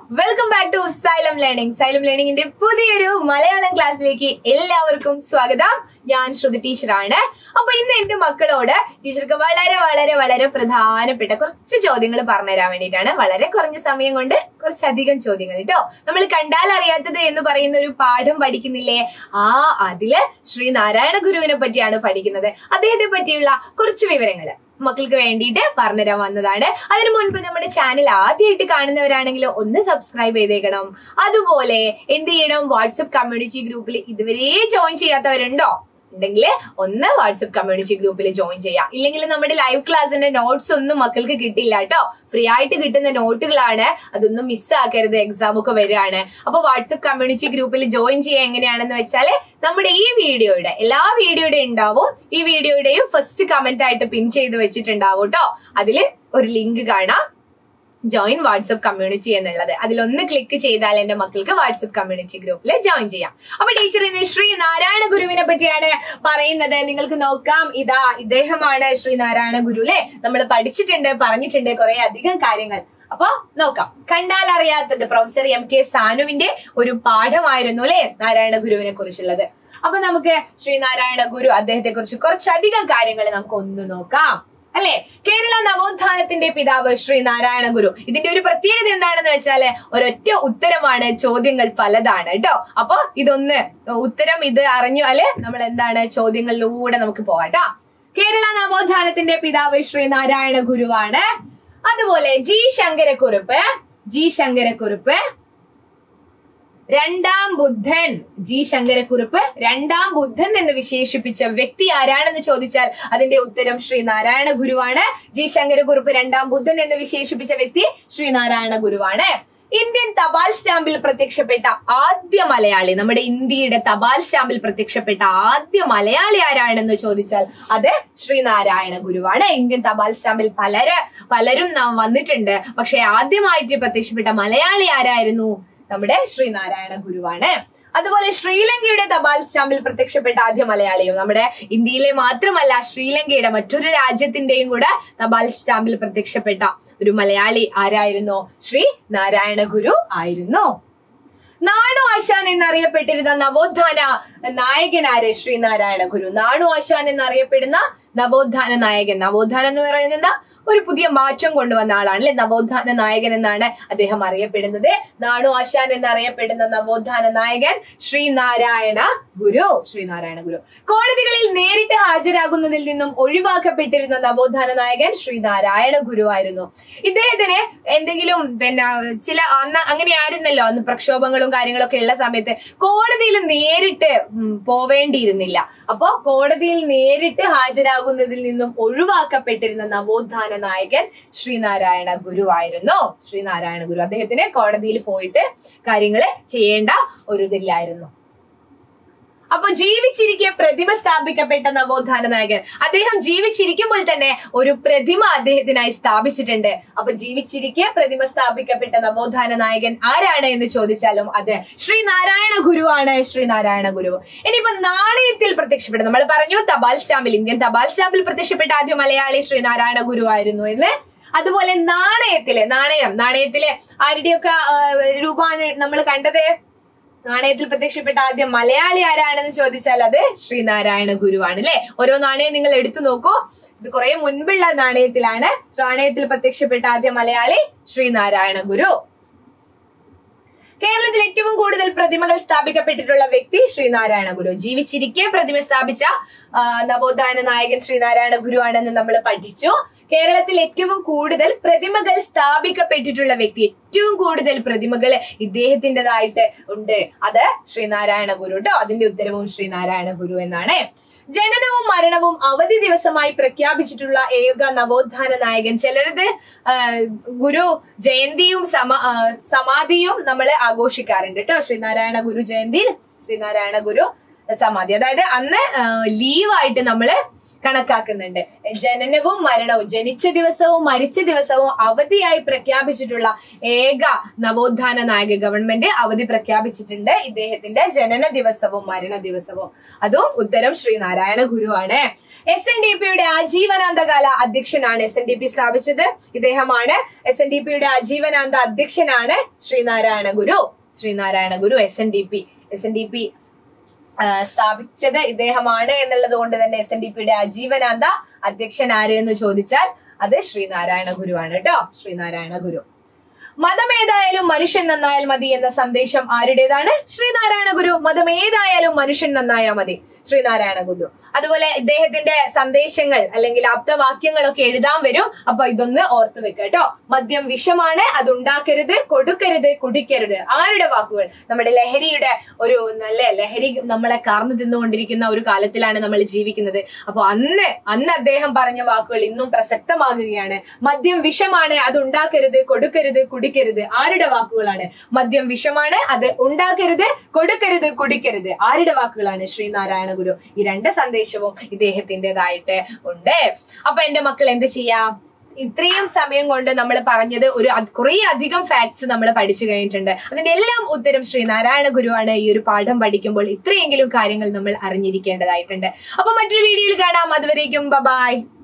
welcome back to Xylem learning Xylem ലേണിംഗിന്റെ പുതിയൊരു മലയാളം ക്ലാസ്സിലേക്ക് എല്ലാവർക്കും സ്വാഗതം ഞാൻ ശ്രുതി ടീച്ചറാണ് അപ്പൊ ഇന്ന് എന്റെ മക്കളോട് ടീച്ചർക്ക് വളരെ വളരെ വളരെ പ്രധാനപ്പെട്ട കുറച്ച് ചോദ്യങ്ങൾ പറഞ്ഞുതരാൻ വേണ്ടിയിട്ടാണ് വളരെ കുറഞ്ഞ സമയം കൊണ്ട് കുറച്ചധികം ചോദ്യങ്ങൾ കേട്ടോ നമ്മൾ കണ്ടാൽ അറിയാത്തത് എന്ന് പറയുന്ന ഒരു പാഠം പഠിക്കുന്നില്ലേ ആ അതില് ശ്രീ നാരായണ ഗുരുവിനെ പറ്റിയാണ് പഠിക്കുന്നത് അദ്ദേഹത്തെ പറ്റിയുള്ള കുറച്ച് വിവരങ്ങൾ മക്കൾക്ക് വേണ്ടിയിട്ട് പറഞ്ഞുതരാൻ വന്നതാണ് അതിനു മുൻപ് നമ്മുടെ ചാനൽ ആദ്യമായിട്ട് കാണുന്നവരാണെങ്കിൽ ഒന്ന് സബ്സ്ക്രൈബ് ചെയ്തേക്കണം അതുപോലെ എന്ത് ചെയ്യണം വാട്സപ്പ് കമ്മ്യൂണിറ്റി ഗ്രൂപ്പിൽ ഇതുവരെ ജോയിൻ ചെയ്യാത്തവരുണ്ടോ ഉണ്ടെങ്കിൽ ഒന്ന് വാട്സപ്പ് കമ്മ്യൂണിറ്റി ഗ്രൂപ്പിൽ ജോയിൻ ചെയ്യാം ഇല്ലെങ്കിൽ നമ്മുടെ ലൈവ് ക്ലാസ്സിന്റെ നോട്ട്സ് ഒന്നും മക്കൾക്ക് കിട്ടില്ല കേട്ടോ ഫ്രീ ആയിട്ട് കിട്ടുന്ന നോട്ടുകളാണ് അതൊന്നും മിസ്സാക്കരുത് എക്സാം ഒക്കെ വരികയാണ് അപ്പൊ വാട്സപ്പ് കമ്മ്യൂണിറ്റി ഗ്രൂപ്പിൽ ജോയിൻ ചെയ്യാൻ എങ്ങനെയാണെന്ന് വെച്ചാൽ നമ്മുടെ ഈ വീഡിയോയുടെ എല്ലാ വീഡിയോയുടെ ഉണ്ടാവും ഈ വീഡിയോയുടെയും ഫസ്റ്റ് കമന്റ് ആയിട്ട് പിൻ ചെയ്ത് വെച്ചിട്ടുണ്ടാവും കേട്ടോ അതിൽ ഒരു ലിങ്ക് കാണാം ജോയിൻ വാട്സപ്പ് കമ്മ്യൂണിറ്റി എന്നുള്ളത് അതിലൊന്ന് ക്ലിക്ക് ചെയ്താൽ എന്റെ മക്കൾക്ക് വാട്സപ്പ് കമ്മ്യൂണിറ്റി ഗ്രൂപ്പിൽ ജോയിൻ ചെയ്യാം അപ്പൊ ടീച്ചർ ഇന്ന് ശ്രീ നാരായണ ഗുരുവിനെ പറ്റിയാണ് പറയുന്നത് നിങ്ങൾക്ക് നോക്കാം ഇതാ ഇദ്ദേഹമാണ് ശ്രീ നാരായണ ഗുരു അല്ലെ നമ്മൾ പഠിച്ചിട്ടുണ്ട് പറഞ്ഞിട്ടുണ്ട് കുറെ അധികം കാര്യങ്ങൾ അപ്പൊ നോക്കാം കണ്ടാൽ അറിയാത്തത് പ്രൊഫസർ എം കെ സാനുവിന്റെ ഒരു പാഠമായിരുന്നു അല്ലെ നാരായണ ഗുരുവിനെ കുറിച്ചുള്ളത് അപ്പൊ നമുക്ക് ശ്രീനാരായണ ഗുരു അദ്ദേഹത്തെ കുറിച്ച് കുറച്ചധികം കാര്യങ്ങൾ നമുക്ക് ഒന്ന് നോക്കാം അല്ലെ കേരള നവോത്ഥാനത്തിന്റെ പിതാവ് ശ്രീ നാരായണ ഗുരു ഇതിന്റെ ഒരു പ്രത്യേകത എന്താണെന്ന് വെച്ചാല് ഒരൊറ്റ ഉത്തരമാണ് ചോദ്യങ്ങൾ പലതാണ് കേട്ടോ അപ്പൊ ഇതൊന്ന് ഉത്തരം ഇത് അറിഞ്ഞാല് നമ്മൾ എന്താണ് ചോദ്യങ്ങളിലൂടെ നമുക്ക് പോകാം കേട്ടോ കേരള നവോത്ഥാനത്തിന്റെ പിതാവ് ശ്രീ നാരായണ ഗുരുവാണ് അതുപോലെ ജി ശങ്കരക്കുറുപ്പ് ജി ശങ്കരക്കുറുപ്പ് രണ്ടാം ബുദ്ധൻ ജി ശങ്കരക്കുറുപ്പ് രണ്ടാം ബുദ്ധൻ എന്ന് വിശേഷിപ്പിച്ച വ്യക്തി ആരാണെന്ന് ചോദിച്ചാൽ അതിന്റെ ഉത്തരം ശ്രീ നാരായണ ഗുരുവാണ് ജി ശങ്കരക്കുറുപ്പ് രണ്ടാം ബുദ്ധൻ എന്ന് വിശേഷിപ്പിച്ച വ്യക്തി ശ്രീ നാരായണ ഗുരുവാണ് ഇന്ത്യൻ തപാൽ സ്റ്റാമ്പിൽ പ്രത്യക്ഷപ്പെട്ട ആദ്യ മലയാളി നമ്മുടെ ഇന്ത്യയുടെ തപാൽ സ്റ്റാമ്പിൽ പ്രത്യക്ഷപ്പെട്ട ആദ്യ മലയാളി ആരാണെന്ന് ചോദിച്ചാൽ അത് ശ്രീനാരായണ ഗുരുവാണ് ഇന്ത്യൻ തപാൽ സ്റ്റാമ്പിൽ പലര് പലരും ന- വന്നിട്ടുണ്ട് പക്ഷെ ആദ്യമായിട്ട് പ്രത്യക്ഷപ്പെട്ട മലയാളി ആരായിരുന്നു നമ്മുടെ ശ്രീനാരായണ ഗുരുവാണ് അതുപോലെ ശ്രീലങ്കയുടെ തപാൽ സ്റ്റാമ്പിൽ പ്രത്യക്ഷപ്പെട്ട ആദ്യ മലയാളിയും നമ്മുടെ ഇന്ത്യയിലെ മാത്രമല്ല ശ്രീലങ്കയുടെ മറ്റൊരു രാജ്യത്തിന്റെയും കൂടെ തപാൽ സ്റ്റാമ്പിൽ പ്രത്യക്ഷപ്പെട്ട ഒരു മലയാളി ആരായിരുന്നു ശ്രീ നാരായണ ഗുരു ആയിരുന്നു നാണു ആശാൻ എന്നറിയപ്പെട്ടിരുന്ന നവോത്ഥാന നായകൻ ആര് ശ്രീനാരായണ ഗുരു നാണു ആശാൻ എന്നറിയപ്പെടുന്ന നവോത്ഥാന നായകൻ നവോത്ഥാനം എന്ന് പറയുന്നത് എന്താ ഒരു പുതിയ മാറ്റം കൊണ്ടുവന്ന ആളാണ് അല്ലെ നവോത്ഥാന നായകൻ എന്നാണ് അദ്ദേഹം അറിയപ്പെടുന്നത് നാണു ആശാൻ എന്നറിയപ്പെടുന്ന നവോത്ഥാന നായകൻ ശ്രീനാരായണ ഗുരു ശ്രീനാരായണ ഗുരു കോടതികളിൽ നേരിട്ട് ഹാജരാകുന്നതിൽ നിന്നും ഒഴിവാക്കപ്പെട്ടിരുന്ന നവോത്ഥാന നായകൻ ശ്രീനാരായണ ഗുരു ആയിരുന്നു ഇദ്ദേഹത്തിന് എന്തെങ്കിലും പിന്നെ ചില അന്ന് അങ്ങനെ ആയിരുന്നല്ലോ അന്ന് പ്രക്ഷോഭങ്ങളും കാര്യങ്ങളൊക്കെ ഉള്ള സമയത്ത് കോടതിയിൽ നേരിട്ട് ഉം, പോവേണ്ടിയിരുന്നില്ല അപ്പോ കോടതിയിൽ നേരിട്ട് ഹാജരാകുന്നതിൽ നിന്നും ഒഴിവാക്കപ്പെട്ടിരുന്ന നവോത്ഥാന നായകൻ ശ്രീനാരായണ ഗുരു ആയിരുന്നു ശ്രീനാരായണ ഗുരു അദ്ദേഹത്തിന് കോടതിയിൽ പോയിട്ട് കാര്യങ്ങൾ ചെയ്യേണ്ട ഒരു ഇതില്ലായിരുന്നു അപ്പൊ ജീവിച്ചിരിക്കെ പ്രതിമ സ്ഥാപിക്കപ്പെട്ട നവോത്ഥാന നായകൻ അദ്ദേഹം ജീവിച്ചിരിക്കുമ്പോൾ തന്നെ ഒരു പ്രതിമ അദ്ദേഹത്തിനായി സ്ഥാപിച്ചിട്ടുണ്ട് അപ്പൊ ജീവിച്ചിരിക്കെ പ്രതിമ സ്ഥാപിക്കപ്പെട്ട നവോത്ഥാന നായകൻ ആരാണ് എന്ന് ചോദിച്ചാലും അത് ശ്രീ നാരായണ ഗുരുവാണ് ശ്രീ നാരായണ ഗുരു ഇനിയിപ്പോ നാണയത്തിൽ പ്രത്യക്ഷപ്പെട്ട നമ്മൾ പറഞ്ഞു തപാൽ സ്റ്റാമ്പിൽ ഇന്ത്യൻ തപാൽ സ്റ്റാമ്പിൽ പ്രത്യക്ഷപ്പെട്ട ആദ്യ മലയാളി ശ്രീ നാരായണ ഗുരു ആയിരുന്നു എന്ന് അതുപോലെ നാണയത്തില് നാണയം നാണയത്തിലെ ആരുടെയൊക്കെ ആ, രൂപമാണ് നമ്മൾ കണ്ടത് നാണയത്തിൽ പ്രത്യക്ഷപ്പെട്ട ആദ്യം മലയാളി ആരാണെന്ന് ചോദിച്ചാൽ അത് ശ്രീനാരായണ ഗുരുവാണ് അല്ലെ ഓരോ നാണയം നിങ്ങൾ എടുത്തു നോക്കൂ ഇത് കുറെ മുൻപുള്ള നാണയത്തിലാണ് നാണയത്തിൽ പ്രത്യക്ഷപ്പെട്ട ആദ്യ മലയാളി ശ്രീനാരായണ ഗുരു കേരളത്തിൽ ഏറ്റവും കൂടുതൽ പ്രതിമകൾ സ്ഥാപിക്കപ്പെട്ടിട്ടുള്ള വ്യക്തി ശ്രീനാരായണ ഗുരു ജീവിച്ചിരിക്കെ പ്രതിമ സ്ഥാപിച്ച ആ, നവോത്ഥാന നായകൻ ശ്രീനാരായണ ഗുരു ആണെന്ന് നമ്മൾ പഠിച്ചു കേരളത്തിൽ ഏറ്റവും കൂടുതൽ പ്രതിമകൾ സ്ഥാപിക്കപ്പെട്ടിട്ടുള്ള വ്യക്തി ഏറ്റവും കൂടുതൽ പ്രതിമകൾ ഇദ്ദേഹത്തിൻ്റെതായിട്ട് ഉണ്ട് അത് ശ്രീനാരായണ ഗുരു കേട്ടോ അതിന്റെ ഉത്തരവും ശ്രീനാരായണ ഗുരു എന്നാണ് ജനനവും മരണവും അവധി ദിവസമായി പ്രഖ്യാപിച്ചിട്ടുള്ള ഏക നവോത്ഥാന നായകൻ ചിലരത് ആ, ഗുരു ജയന്തിയും സമ ആ, സമാധിയും നമ്മൾ ആഘോഷിക്കാറുണ്ട് കേട്ടോ ശ്രീനാരായണ ഗുരു ജയന്തി ശ്രീനാരായണ ഗുരു സമാധി അതായത് അന്ന് ലീവായിട്ട് നമ്മള് കണക്കാക്കുന്നുണ്ട് ജനനവും മരണവും ജനിച്ച ദിവസവും മരിച്ച ദിവസവും അവധിയായി പ്രഖ്യാപിച്ചിട്ടുള്ള ഏക നവോത്ഥാന നായക ഗവൺമെന്റ് അവധി പ്രഖ്യാപിച്ചിട്ടുണ്ട് ഇദ്ദേഹത്തിന്റെ ജനന ദിവസവും മരണ ദിവസവും അതും ഉത്തരം ശ്രീനാരായണ ഗുരുവാണ് എസ് എൻ ഡി പിയുടെ ആജീവനാന്തകാല അധ്യക്ഷനാണ് എസ് എൻ ഡി പി സ്ഥാപിച്ചത് ഇദ്ദേഹമാണ് എസ് എൻ ഡി പിയുടെ ആജീവനാന്ത അധ്യക്ഷനാണ് Sreenarayana Guru Sreenarayana Guru S N D P S N D P സ്ഥാപിച്ചത് ഇദ്ദേഹമാണ് എന്നുള്ളത് കൊണ്ട് തന്നെ എസ് എൻ ഡി പിയുടെ ആജീവനാന്ത അധ്യക്ഷൻ ആര് എന്ന് ചോദിച്ചാൽ അത് ശ്രീനാരായണ ഗുരുവാണ് കേട്ടോ ശ്രീനാരായണ ഗുരു മതം ഏതായാലും മനുഷ്യൻ നന്നായാൽ മതി എന്ന സന്ദേശം ആരുടേതാണ് ശ്രീനാരായണ ഗുരു മതം ഏതായാലും മനുഷ്യൻ നന്നായാൽ മതി ശ്രീനാരായണ ഗുരു അതുപോലെ ഇദ്ദേഹത്തിന്റെ സന്ദേശങ്ങൾ അല്ലെങ്കിൽ ആപ്തവാക്യങ്ങളൊക്കെ എഴുതാൻ വരും അപ്പൊ ഇതൊന്ന് ഓർത്തു വെക്കുക കേട്ടോ മദ്യം വിഷമാണ് അത് ഉണ്ടാക്കരുത് കൊടുക്കരുത് കുടിക്കരുത് ആരുടെ വാക്കുകൾ നമ്മുടെ ലഹരിയുടെ ഒരു നല്ല ലഹരി നമ്മളെ കാർന്നു തിന്നുകൊണ്ടിരിക്കുന്ന ഒരു കാലത്തിലാണ് നമ്മൾ ജീവിക്കുന്നത് അപ്പൊ അന്ന് അന്ന് അദ്ദേഹം പറഞ്ഞ വാക്കുകൾ ഇന്നും പ്രസക്തമാകുകയാണ് മദ്യം വിഷമാണ് അത് ഉണ്ടാക്കരുത് കൊടുക്കരുത് കുടിക്കരുത് ആരുടെ വാക്കുകളാണ് മദ്യം വിഷമാണ് അത് ഉണ്ടാക്കരുത് കൊടുക്കരുത് കുടിക്കരുത് ആരുടെ വാക്കുകളാണ് ശ്രീനാരായണ ഗുരു ഈ രണ്ട് സന്ദേശവും ഇദ്ദേഹത്തിൻ്റെതായിട്ട് ഉണ്ട് അപ്പൊ എന്റെ മക്കൾ എന്ത് ചെയ്യാം ഇത്രയും സമയം കൊണ്ട് നമ്മൾ പറഞ്ഞത് ഒരു അത് കുറേ അധികം ഫാക്ട്സ് നമ്മൾ പഠിച്ചു കഴിഞ്ഞിട്ടുണ്ട് അതിന്റെ എല്ലാം ഉത്തരം ശ്രീനാരായണ ഗുരുവാണ് ഈ ഒരു പാഠം പഠിക്കുമ്പോൾ ഇത്രയെങ്കിലും കാര്യങ്ങൾ നമ്മൾ അറിഞ്ഞിരിക്കേണ്ടതായിട്ടുണ്ട് അപ്പൊ മറ്റൊരു വീഡിയോയിൽ കാണാം അതുവരേക്കും ബബായ്